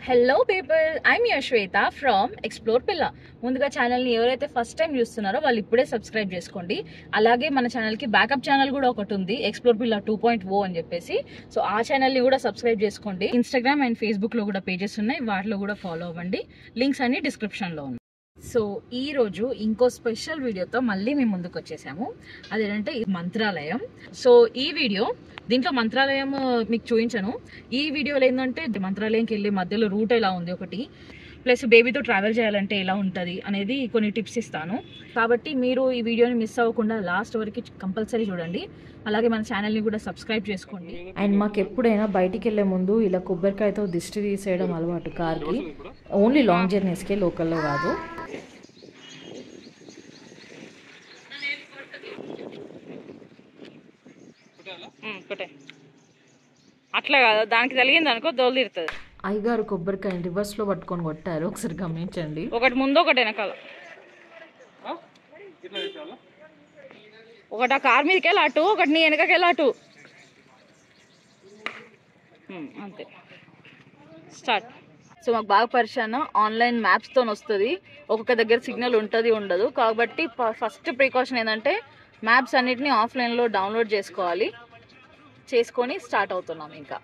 Hello people I'm Yashwetha from explore పిల్ల ముందుగా ఛానల్ని ఎవరైతే ఫస్ట్ టైం చూస్తున్నారో వాళ్ళు ఇప్పుడే సబ్స్క్రైబ్ చేసుకోండి అలాగే మన ఛానల్కి బ్యాకప్ ఛానల్ కూడా ఒకటి ఉంది ఎక్స్ప్లోర్ పిల్ల టూ పాయింట్ ఓ అని చెప్పేసి సో ఆ ఛానల్ని కూడా సబ్స్క్రైబ్ చేసుకోండి ఇన్స్టాగ్రామ్ అండ్ ఫేస్బుక్లో కూడా పేజెస్ ఉన్నాయి వాటిలో కూడా ఫాలో అవ్వండి లింక్స్ అన్ని డిస్క్రిప్షన్లో ఉన్నాయి సో ఈ రోజు ఇంకో స్పెషల్ వీడియోతో మళ్ళీ మేము ముందుకు వచ్చేసాము అదేంటంటే ఈ మంత్రాలయం సో ఈ వీడియో దీంట్లో మంత్రాలయం ఆ, మీకు చూపించను ఈ వీడియోలో ఏంటంటే మంత్రాలయంకి వెళ్ళే మధ్యలో రూట్ ఎలా ఉంది ఒకటి ప్లస్ బేబీతో ట్రావెల్ చేయాలంటే ఎలా ఉంటుంది అనేది కొన్ని టిప్స్ ఇస్తాను కాబట్టి మీరు ఈ వీడియోని మిస్ అవ్వకుండా లాస్ట్ వరకు కంపల్సరీ చూడండి అలాగే మన ఛానల్ని కూడా సబ్స్క్రైబ్ చేసుకోండి అండ్ మాకు ఎప్పుడైనా బయటికి వెళ్ళే ముందు ఇలా కొబ్బరికాయతో దిష్టి తీసేయడం అలవాటు కార్కి ఓన్లీ లాంగ్ జర్నీస్కే లోకల్లో కాదు ఒకటే అట్లా కాదు దానికి తగిలింది అనుకో దోలు తీరుతుంది అయ్యగారు కొబ్బరికాయ రివర్స్లో పట్టుకొని కొట్టారు ఒకసారి గమనించండి ఒకటి ముందు ఒకటి వెనకాల ఒకటి ఆ కార్ మీదకి వెళ్ళి అటు ఒకటి నీ వెనకకి వెళ్ళి అటు ఉమ్, అంతే స్టార్ట్ సో మాకు బాగా పరిచయం ఆన్లైన్ మ్యాప్స్తో వస్తుంది ఒక్కొక్క దగ్గర సిగ్నల్ ఉంటుంది ఉండదు కాబట్టి ఫస్ట్ ప్రికాషన్ ఏంటంటే మ్యాప్స్ అన్నిటిని ఆఫ్లైన్లో డౌన్లోడ్ చేసుకోవాలి చేసుకొని స్టార్ట్ అవుతున్నాం ఇంకా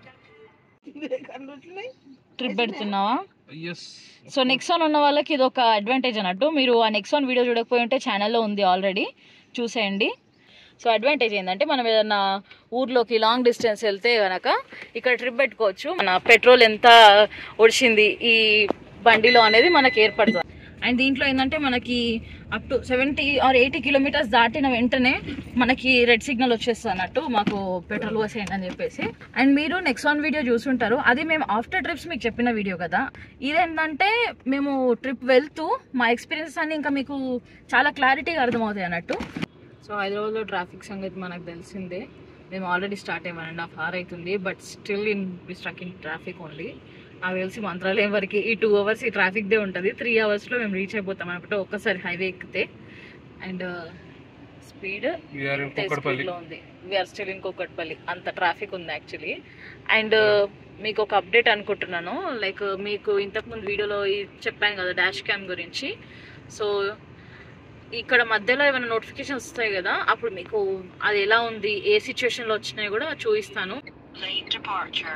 ట్రిప్ పెడుతున్నావా సో నెక్సాన్ ఉన్న వాళ్ళకి ఇది ఒక అడ్వాంటేజ్ అన్నట్టు మీరు ఆ నెక్సాన్ వీడియో చూడకపోయి ఉంటే ఛానల్లో ఉంది ఆల్రెడీ చూసేయండి సో అడ్వాంటేజ్ ఏంటంటే మనం ఏదైనా ఊర్లోకి లాంగ్ డిస్టెన్స్ వెళ్తే కనుక ఇక్కడ ట్రిప్ పెట్టుకోవచ్చు మన పెట్రోల్ ఎంత ఒడిచింది ఈ బండిలో అనేది మనకి ఏర్పడుతుంది అండ్ దీంట్లో ఏంటంటే మనకి up to seventy or eighty kilometres దాటిన వెంటనే మనకి రెడ్ సిగ్నల్ వచ్చేస్తుంది అన్నట్టు మాకు పెట్రోల్ పోసేయండి అని చెప్పేసి అండ్ మీరు నెక్సాన్ వీడియో చూసుంటారు అది మేము ఆఫ్టర్ ట్రిప్స్ మీకు చెప్పిన వీడియో కదా ఇదేంటంటే మేము ట్రిప్ వెళ్తూ మా ఎక్స్పీరియన్సెస్ అన్ని ఇంకా మీకు చాలా క్లారిటీగా అర్థమవుతాయి అన్నట్టు సో హైదరాబాద్లో ట్రాఫిక్ సంగతి మనకు తెలిసిందే మేము ఆల్రెడీ స్టార్ట్ అయ్యి వన్ అండ్ హాఫ్ అవర్ అవుతుంది but still in struck in traffic only నాకు తెలిసి మంత్రాలయం వరకు ఈ టూ అవర్స్ ఈ ట్రాఫిక్దే ఉంటుంది త్రీ అవర్స్లో మేము రీచ్ అయిపోతాం అనమాట ఒక్కసారి హైవే ఎక్కితే అండ్ స్పీడ్ లో ఉంది వీఆర్ స్టిల్ ఇన్ కూకట్పల్లి అంత ట్రాఫిక్ ఉంది యాక్చువల్లీ అండ్ మీకు ఒక అప్డేట్ అనుకుంటున్నాను లైక్ మీకు ఇంతకుముందు వీడియోలో ఈ చెప్పాను కదా డాష్ క్యామ్ గురించి సో ఇక్కడ మధ్యలో ఏమైనా నోటిఫికేషన్ వస్తాయి కదా అప్పుడు మీకు అది ఎలా ఉంది ఏ సిచ్యువేషన్ లో వచ్చినాయో కూడా చూపిస్తాను Lane departure.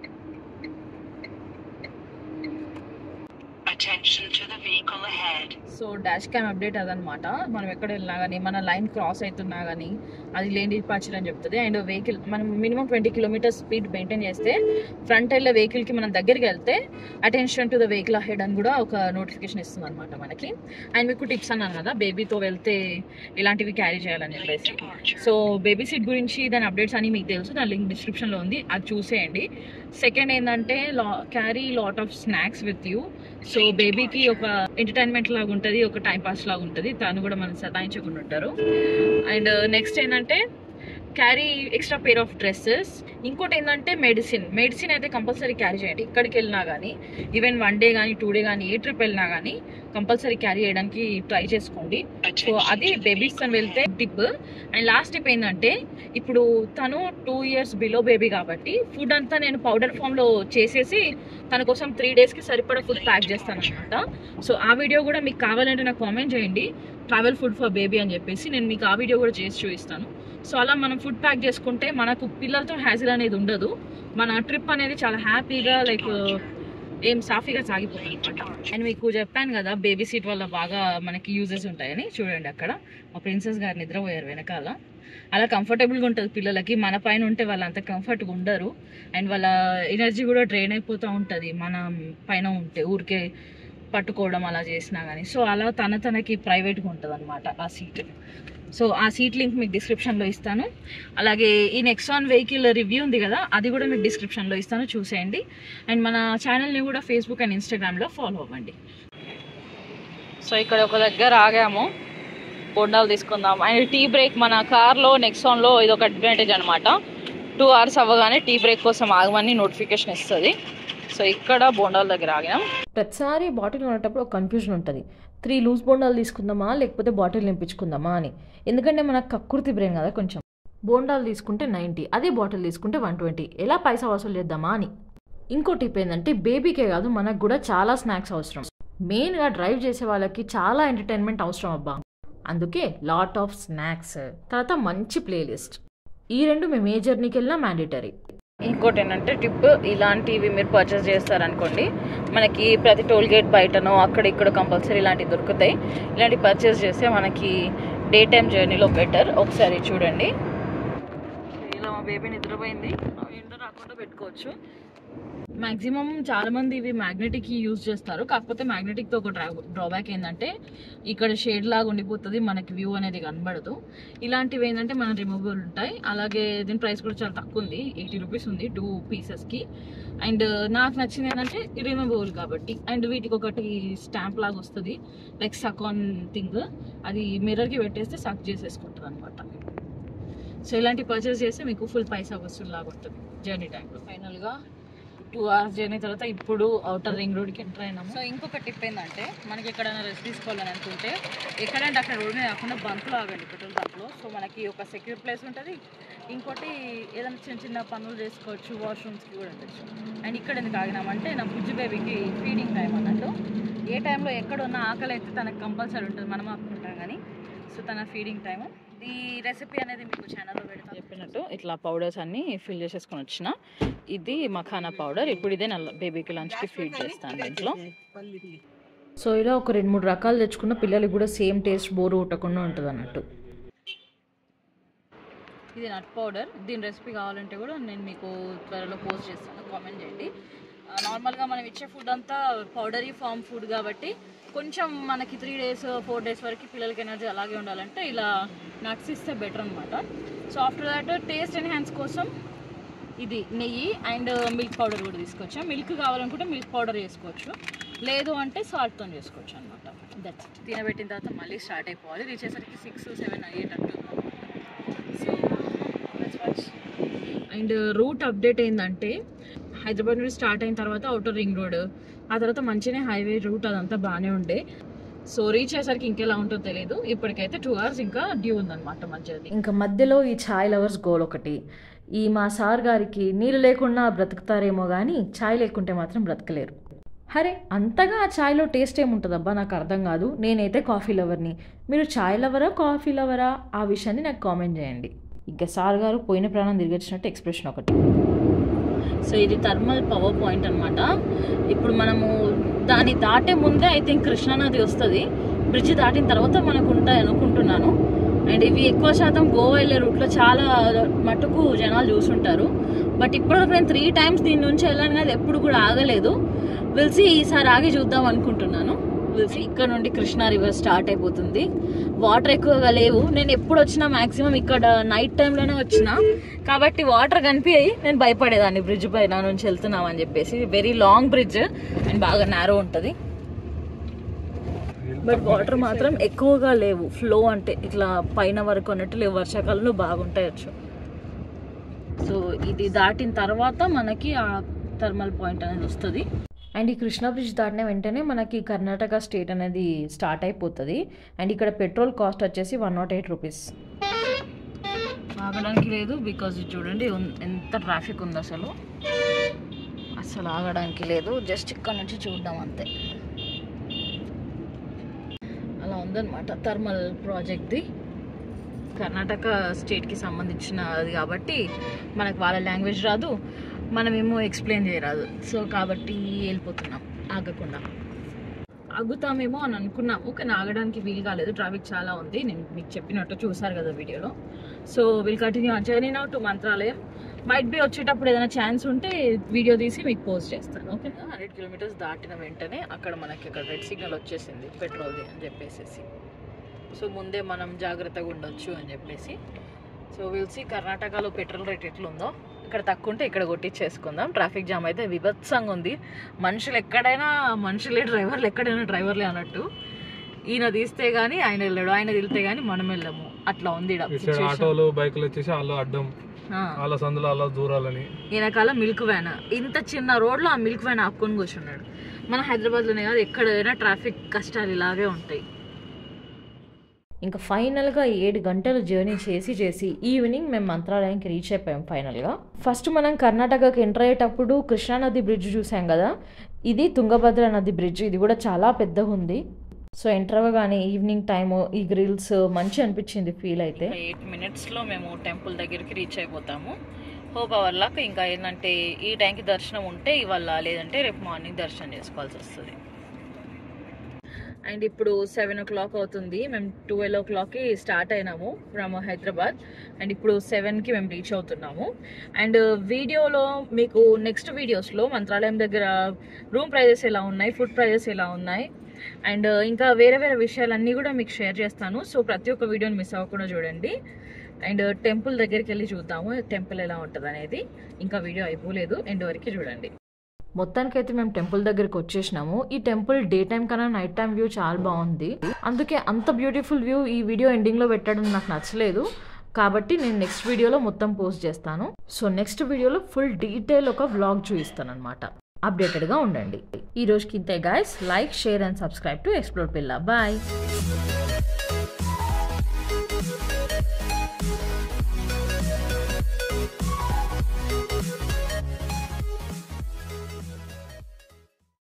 Attention to the vehicle ahead. So dash cam update అదనమాట మనం ఎక్కడ వెళ్ళినా కానీ మన లైన్ క్రాస్ అవుతున్నా కానీ అది లేన్ డిపార్చర్ అని చెప్తుంది అండ్ వెహికల్ మనం minimum twenty kilometres speed maintain చేస్తే ఫ్రంట్ వెళ్ళే వెహికల్కి మనం దగ్గరికి వెళ్తే attention to the vehicle ahead అని కూడా ఒక నోటిఫికేషన్ ఇస్తుంది అనమాట మనకి అండ్ మీకు టిప్స్ అన్నాను కదా బేబీతో వెళ్తే ఇలాంటివి క్యారీ చేయాలని Lane చెప్పేసి departure. సో బేబీ సీట్ గురించి దాని అప్డేట్స్ అన్ని మీకు తెలుసు దాని లింక్ డిస్క్రిప్షన్లో ఉంది అది చూసేయండి సెకండ్ ఏంటంటే లా carry lot of snacks with you so బేబీకి ఒక ఎంటర్టైన్మెంట్ లాగా ఉంటుంది ఒక టైం పాస్ లాగా ఉంటుంది తను కూడా మనం సతాయించకుండా ఉంటారు అండ్ నెక్స్ట్ ఏంటంటే carry extra pair of dresses ఇంకోటి ఏంటంటే మెడిసిన్ మెడిసిన్ అయితే కంపల్సరీ క్యారీ చేయండి ఇక్కడికి వెళ్ళినా కానీ ఈవెన్ వన్ డే కానీ టూ డే కానీ ఏ ట్రిప్ వెళ్ళినా కానీ కంపల్సరీ క్యారీ చేయడానికి ట్రై చేసుకోండి సో అది బేబీస్ తను వెళ్తే టిప్ అండ్ లాస్ట్ టిప్ ఏంటంటే ఇప్పుడు తను టూ ఇయర్స్ బిలో బేబీ కాబట్టి ఫుడ్ అంతా నేను పౌడర్ ఫామ్లో చేసేసి తన కోసం త్రీ డేస్కి సరిపడా ఫుడ్ ప్యాక్ చేస్తాను అనమాట సో ఆ వీడియో కూడా మీకు కావాలంటే నాకు కామెంట్ చేయండి ట్రావెల్ ఫుడ్ ఫర్ బేబీ అని చెప్పేసి నేను మీకు ఆ వీడియో కూడా చేసి చూపిస్తాను సో అలా మనం ఫుడ్ ప్యాక్ చేసుకుంటే మనకు పిల్లలతో హ్యాజిల్ అనేది ఉండదు మన ట్రిప్ అనేది చాలా హ్యాపీగా లైక్ ఏం సాఫీగా సాగిపోతుంది అనమాట అండ్ మీకు చెప్పాను కదా బేబీ సీట్ వల్ల బాగా మనకి యూజెస్ ఉంటాయని చూడండి అక్కడ మా ప్రిన్సెస్ గారు నిద్రపోయారు వెనకాల అలా కంఫర్టబుల్గా ఉంటుంది పిల్లలకి మన పైన ఉంటే వాళ్ళు అంత కంఫర్ట్గా ఉండరు అండ్ వాళ్ళ ఎనర్జీ కూడా డ్రైన్ అయిపోతూ ఉంటుంది మన పైన ఉంటే ఊరికే పట్టుకోవడం అలా చేసినా కానీ సో అలా తన తనకి ప్రైవేట్గా ఉంటుంది అనమాట ఆ సీట్ సో ఆ సీట్ లింక్ మీకు డిస్క్రిప్షన్లో ఇస్తాను అలాగే ఈ నెక్సాన్ వెహికల్ రివ్యూ ఉంది కదా అది కూడా మీకు డిస్క్రిప్షన్లో ఇస్తాను చూసేయండి అండ్ మన ఛానల్ని కూడా ఫేస్బుక్ అండ్ ఇన్స్టాగ్రామ్లో ఫాలో అవ్వండి సో ఇక్కడ ఒక దగ్గర ఆగాము బొండాలు తీసుకుందాం అండ్ టీ బ్రేక్ మన కార్లో నెక్సాన్లో ఇది ఒక అడ్వాంటేజ్ అనమాట టూ అవర్స్ అవ్వగానే టీ బ్రేక్ కోసం ఆగమని నోటిఫికేషన్ ఇస్తుంది సో ఇక్కడ బోండాల దగ్గర ఆగాం ప్రతిసారి బాటిల్ కొనేటప్పుడు ఒక కన్ఫ్యూజన్ ఉంటుంది త్రీ లూజ్ బోండాలు తీసుకుందామా లేకపోతే బాటిల్ నింపించుకుందామా అని ఎందుకంటే మనకు కక్కుర్తి బ్రెయిన్ కదా కొంచెం బోండాలు తీసుకుంటే నైంటీ అదే బాటిల్ తీసుకుంటే వన్ ట్వంటీ ఎలా పైసా వసూలు చేద్దామా అని ఇంకో టిప్ ఏంటంటే బేబీకే కాదు మనకు కూడా చాలా స్నాక్స్ అవసరం మెయిన్గా డ్రైవ్ చేసే వాళ్ళకి చాలా ఎంటర్టైన్మెంట్ అవసరం అబ్బా అందుకే లాట్ ఆఫ్ స్నాక్స్ తర్వాత మంచి ప్లేలిస్ట్ ఈ రెండు మేము ఏ జర్నీకి వెళ్ళినా మ్యాండేటరీ ఇంకోటి ఏంటంటే టిప్ ఇలాంటివి మీరు పర్చేస్ చేస్తారనుకోండి మనకి ప్రతి టోల్ గేట్ బయటనో అక్కడ ఇక్కడ కంపల్సరీ ఇలాంటివి దొరుకుతాయి ఇలాంటివి పర్చేస్ చేస్తే మనకి డే టైం జర్నీలో బెటర్ ఒకసారి చూడండి ఇలా మా బేబీ నిద్రపోయింది ఏంటో రాకుండా పెట్టుకోవచ్చు మాక్సిమం చాలా మంది ఇవి మ్యాగ్నెటిక్ యూజ్ చేస్తారు కాకపోతే మ్యాగ్నెటిక్ తో ఒక డ్రాబ్యాక్ ఏంటంటే ఇక్కడ షేడ్ లాగా ఉండిపోతుంది మనకి వ్యూ అనేది కనబడదు ఇలాంటివి ఏంటంటే మన రిమూవబుల్ ఉంటాయి అలాగే దీని ప్రైస్ కూడా చాలా తక్కువ ఉంది ఎయిటీ రూపీస్ ఉంది టూ పీసెస్ కి అండ్ నాకు నచ్చింది ఏంటంటే రిమూవబుల్ కాబట్టి అండ్ వీటికి ఒకటి స్టాంప్ లాగా వస్తుంది లైక్ సక్ ఆన్ థింగ్ అది మిర్రర్ కి పెట్టేస్తే సక్ చేసేసుకుంటుంది అనమాట సో ఇలాంటి పర్చేస్ చేస్తే మీకు ఫుల్ పైసా వసూలు లాగా ఉంటుంది జర్నీ టైంలో ఫైనల్గా టూ అవర్స్ జర్నీ తర్వాత ఇప్పుడు అవుటర్ రింగ్ రోడ్కి ఎంటర్ అయినాము సో ఇంకొక టిప్ ఏంటంటే మనకి ఎక్కడైనా రెస్ట్ తీసుకోవాలని అనుకుంటే ఎక్కడంటే అక్కడ రోడ్ మీద కాకుండా బంక్లో ఆగండి పెట్రోల్ బంక్లో సో మనకి ఒక సెక్యూర్ ప్లేస్ ఉంటుంది ఇంకోటి ఏదైనా చిన్న చిన్న పనులు చేసుకోవచ్చు వాష్రూమ్స్కి కూడా ఉండొచ్చు అండ్ ఇక్కడ ఎందుకు ఆగినామంటే నా బుజ్జి బేబీకి ఫీడింగ్ టైం అన్నట్టు ఏ టైంలో ఎక్కడ ఉన్న ఆకలి అయితే తనకు కంపల్సరీ ఉంటుంది మనం ఆపుకుంటాం కానీ సో తన ఫీడింగ్ టైం ఈ రెసిపీ అనేది మీకు ఛానల్లో పెడతాను చెప్పినట్టు ఇట్లా పౌడర్స్ అన్ని ఫిల్ చేసేసుకొని వచ్చిన ఇది మఖానా పౌడర్ ఇప్పుడు ఇదే నల్ల బేబీకి లంచ్కి ఫీడ్ చేస్తాను దీంట్లో సో ఇలా ఒక రెండు మూడు రకాలు తెచ్చుకున్న పిల్లలకి కూడా సేమ్ టేస్ట్ బోరు కొట్టకుండా ఉంటుంది అన్నట్టు ఇది నట్ పౌడర్ దీని రెసిపీ కావాలంటే కూడా నేను మీకు త్వరలో పోస్ట్ చేస్తాను కామెంట్ చేయండి ఆ, నార్మల్గా మనం ఇచ్చే ఫుడ్ అంతా పౌడరీ ఫామ్ ఫుడ్ కాబట్టి కొంచెం మనకి త్రీ డేస్ ఫోర్ డేస్ వరకు పిల్లలకి ఎనర్జీ అలాగే ఉండాలంటే ఇలా నట్స్ ఇస్తే బెటర్ అనమాట so after that taste enhance కోసం ఇది నెయ్యి అండ్ మిల్క్ పౌడర్ కూడా తీసుకొచ్చాం మిల్క్ కావాలనుకుంటే మిల్క్ పౌడర్ చేసుకోవచ్చు లేదు అంటే సాల్ట్తో చేసుకోవచ్చు అనమాట దట్స్ తినబెట్టిన తర్వాత మళ్ళీ స్టార్ట్ అయిపోవాలి ఇది వచ్చేసరికి సిక్స్ సెవెన్ అయ్యేటట్టు సో అండ్ రూట్ అప్డేట్ ఏంటంటే హైదరాబాద్ నుండి స్టార్ట్ అయిన తర్వాత అవుటర్ రింగ్ రోడ్ ఆ తర్వాత మంచిగానే హైవే రూట్ అదంతా బాగానే ఉండే సో రీచ్ అయ్యేసరికి ఇంకెలా ఉంటుందో తెలియదు ఇప్పటికైతే టూ అవర్స్ ఇంకా డ్యూ ఉందన్నమాట మధ్యది ఇంకా మధ్యలో ఈ ఛాయ్ లవర్స్ గోల్ ఒకటి ఈ మా సార్ గారికి నీళ్ళు లేకుండా బ్రతుకుతారేమో కానీ ఛాయ్ లేకుంటే మాత్రం బ్రతకలేరు అరే అంతగా ఆ ఛాయ్లో టేస్ట్ ఏముంటుందబ్బా నాకు అర్థం కాదు నేనైతే కాఫీ లవర్ని మీరు ఛాయ్ లవరా కాఫీ లవరా ఆ విషయాన్ని నాకు కామెంట్ చేయండి ఇక సార్ గారు పోయిన ప్రాణం తిరిగొచ్చినట్టు ఎక్స్ప్రెషన్ ఒకటి సో ఇది థర్మల్ పవర్ పాయింట్ అన్నమాట ఇప్పుడు మనము దాన్ని దాటే ముందే ఐ థింక్ కృష్ణానది వస్తుంది బ్రిడ్జ్ దాటిన తర్వాత మనకు ఉంటాయి అనుకుంటున్నాను అండ్ ఇవి ఎక్కువ శాతం గోవా వెళ్ళే రూట్లో చాలా మటుకు జనాలు చూసుంటారు బట్ ఇప్పటివరకు నేను త్రీ టైమ్స్ దీని నుంచి వెళ్ళాను కానీ ఎప్పుడు కూడా ఆగలేదు వెలిసి ఈసారి ఆగి చూద్దాం అనుకుంటున్నాను వెలిసి ఇక్కడ నుండి కృష్ణా రివర్ స్టార్ట్ అయిపోతుంది వాటర్ ఎక్కువగా లేవు నేను ఎప్పుడు వచ్చినా మాక్సిమం ఇక్కడ నైట్ టైంలోనే వచ్చిన కాబట్టి వాటర్ కనిపించాయి నేను భయపడేదాన్ని బ్రిడ్జ్ పైన నుంచి వెళ్తున్నాం అని చెప్పేసి వెరీ లాంగ్ బ్రిడ్జ్ అండ్ బాగా నేరో ఉంటుంది బట్ వాటర్ మాత్రం ఎక్కువగా లేవు ఫ్లో అంటే ఇట్లా పైన వరకు అన్నట్టు లేవు వర్షాకాలంలో బాగుంటాయి వచ్చు సో ఇది దాటిన తర్వాత మనకి ఆ థర్మల్ పాయింట్ అనేది వస్తుంది అండ్ ఈ కృష్ణా బ్రిడ్జ్ దాటిన వెంటనే మనకి కర్ణాటక స్టేట్ అనేది స్టార్ట్ అయిపోతుంది అండ్ ఇక్కడ పెట్రోల్ కాస్ట్ వచ్చేసి వన్ నాట్ ఎయిట్ రూపీస్ ఆగడానికి లేదు బికాజ్ చూడండి ఉన్- ఎంత ట్రాఫిక్ ఉంది అసలు అసలు ఆగడానికి లేదు జస్ట్ ఇక్కడ నుంచి చూద్దాం అంతే అలా ఉందన్నమాట థర్మల్ ప్రాజెక్ట్ది కర్ణాటక స్టేట్కి సంబంధించిన అది కాబట్టి మనకు వాళ్ళ లాంగ్వేజ్ రాదు మనమేమో ఎక్స్ప్లెయిన్ చేయరాదు సో కాబట్టి వెళ్ళిపోతున్నాం ఆగకుండా ఆగుతామేమో అని అనుకున్నాము కానీ ఆగడానికి వీలు కాలేదు ట్రాఫిక్ చాలా ఉంది నేను మీకు చెప్పినట్టు చూసారు కదా వీడియోలో సో విల్ కంటిన్యూ ఆ journey now to Mantralayam might be వచ్చేటప్పుడు ఏదైనా ఛాన్స్ ఉంటే వీడియో తీసి మీకు పోస్ట్ చేస్తాను ఓకే హండ్రెడ్ కిలోమీటర్స్ దాటిన వెంటనే అక్కడ మనకి అక్కడ రెడ్ సిగ్నల్ వచ్చేసింది పెట్రోల్ది అని చెప్పేసి సో ముందే మనం జాగ్రత్తగా ఉండొచ్చు అని చెప్పేసి సో విల్సి కర్ణాటకలో పెట్రోల్ రేట్ ఎట్లుందో ఇక్కడ తక్కువ ఉంటే ఇక్కడ కొట్టించేసుకుందాం ట్రాఫిక్ జామ్ అయితే విభత్సంగా ఉంది మనుషులు ఎక్కడైనా మనుషులే డ్రైవర్లు ఎక్కడైనా డ్రైవర్లే అన్నట్టు ఈయన తీస్తే గానీ ఆయన వెళ్ళాడు ఆయన తిరిగితే గానీ మనం వెళ్ళము అట్లా ఉంది ఈడ ఇటు సైడ్ situation. ఆటోలు బైకులు వచ్చేసి వాళ్ళు అడ్డం ఆ. వాళ్ళ సందులో అలా దూరాలని వెనకాల మిల్క్ వ్యాన్ ఇంత చిన్న రోడ్లో ఆ మిల్క్ వ్యాన్ ఆపుకొని కూర్చున్నాడు మన హైదరాబాద్లోనే కాదు ఎక్కడైనా ట్రాఫిక్ కష్టాలు ఇలాగే ఉంటాయి ఇంకా ఫైనల్గా ఏడు గంటలు జర్నీ చేసి చేసి ఈవినింగ్ మేము మంత్రాలయానికి రీచ్ అయిపోయాం ఫైనల్గా ఫస్ట్ మనం కర్ణాటకకి ఎంటర్ అయ్యేటప్పుడు కృష్ణానది బ్రిడ్జ్ చూసాం కదా ఇది తుంగభద్ర నది బ్రిడ్జ్ ఇది కూడా చాలా పెద్దగా ఉంది సో ఎంటర్ అవ్వగానే ఈవినింగ్ టైము ఈ గ్రిల్స్ మంచి అనిపించింది ఫీల్ అయితే ఎయిట్ మినిట్స్లో మేము టెంపుల్ దగ్గరికి రీచ్ అయిపోతాము హోప్ అవర్ లక్ ఇంకా ఏంటంటే ఈ టైంకి దర్శనం ఉంటే ఇవాళ లేదంటే రేపు మార్నింగ్ దర్శనం చేసుకోవాల్సి వస్తుంది అండ్ ఇప్పుడు సెవెన్ ఓ క్లాక్ అవుతుంది మేము ట్వెల్వ్ ఓ క్లాక్కి స్టార్ట్ అయినాము ఫ్రమ్ హైదరాబాద్ అండ్ ఇప్పుడు సెవెన్కి మేము రీచ్ అవుతున్నాము అండ్ వీడియోలో మీకు నెక్స్ట్ వీడియోస్లో మంత్రాలయం దగ్గర రూమ్ ప్రైజెస్ ఎలా ఉన్నాయి ఫుడ్ ప్రైజెస్ ఎలా ఉన్నాయి అండ్ ఇంకా వేరే వేరే విషయాలన్నీ కూడా మీకు షేర్ చేస్తాను సో ప్రతి ఒక్క వీడియోని మిస్ అవ్వకుండా చూడండి అండ్ టెంపుల్ దగ్గరికి వెళ్ళి చూద్దాము టెంపుల్ ఎలా ఉంటుంది అనేది ఇంకా వీడియో అయిపోలేదు ఎండ్ వరకు చూడండి మొత్తానికైతే మేము టెంపుల్ దగ్గరికి వచ్చేసినాము ఈ టెంపుల్ డే టైం కన్నా నైట్ టైం వ్యూ చాలా బాగుంది అందుకే అంత బ్యూటిఫుల్ వ్యూ ఈ వీడియో ఎండింగ్లో పెట్టడం నాకు నచ్చలేదు కాబట్టి నేను నెక్స్ట్ వీడియోలో మొత్తం పోస్ట్ చేస్తాను సో నెక్స్ట్ వీడియోలో ఫుల్ డీటెయిల్ ఒక వ్లాగ్ చూపిస్తాను అనమాట అప్డేటెడ్గా ఉండండి ఈ రోజుకి ఇంతే guys like share and subscribe to explore Pilla bye